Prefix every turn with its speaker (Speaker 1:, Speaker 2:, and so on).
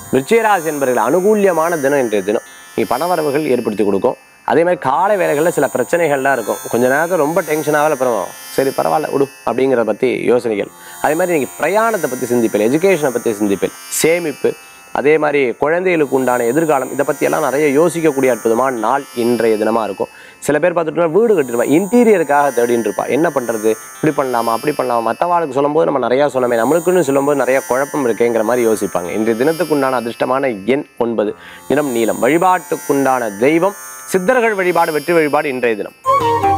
Speaker 1: விருச்சிகராசி என்பவர்கள் அனுகூல்யமான தினம் இன்றைய தினம் நீ பணவரவுகள் ஏற்படுத்தி கொடுக்கும் அதே மாதிரி காலை வேலைகளில் சில பிரச்சனைகள்லாம் இருக்கும் கொஞ்ச நேரத்தில் ரொம்ப டென்ஷனாகல அப்புறம் சரி பரவாயில்ல விடு அப்படிங்கிறத பற்றி யோசனைகள் அதே மாதிரி நீங்கள் பிரயாணத்தை பற்றி சிந்திப்பேன் எஜுகேஷனை பற்றி சிந்திப்பேன் சேமிப்பு அதே மாதிரி குழந்தைகளுக்கு உண்டான எதிர்காலம் இதை பற்றியெல்லாம் நிறைய யோசிக்கக்கூடிய அற்புதமான நாள் இன்றைய தினமாக இருக்கும் சில பேர் பார்த்துட்டோம்னா வீடு கட்டிருப்பா இன்டீரியருக்காக தேடின்னு இருப்பா என்ன பண்ணுறது இப்படி பண்ணலாமா அப்படி பண்ணலாமா மற்றவாளுக்கு சொல்லும்போது நம்ம நிறையா சொன்னோமே நம்மளுக்குன்னு சொல்லும்போது நிறைய குழப்பம் இருக்கேங்கிற மாதிரி யோசிப்பாங்க இன்றைய தினத்துக்குண்டான அதிர்ஷ்டமான எண் ஒன்பது நிறம் நீலம் வழிபாட்டுக்குண்டான தெய்வம் சித்தர்கள் வழிபாடு வெற்றி வழிபாடு இன்றைய தினம்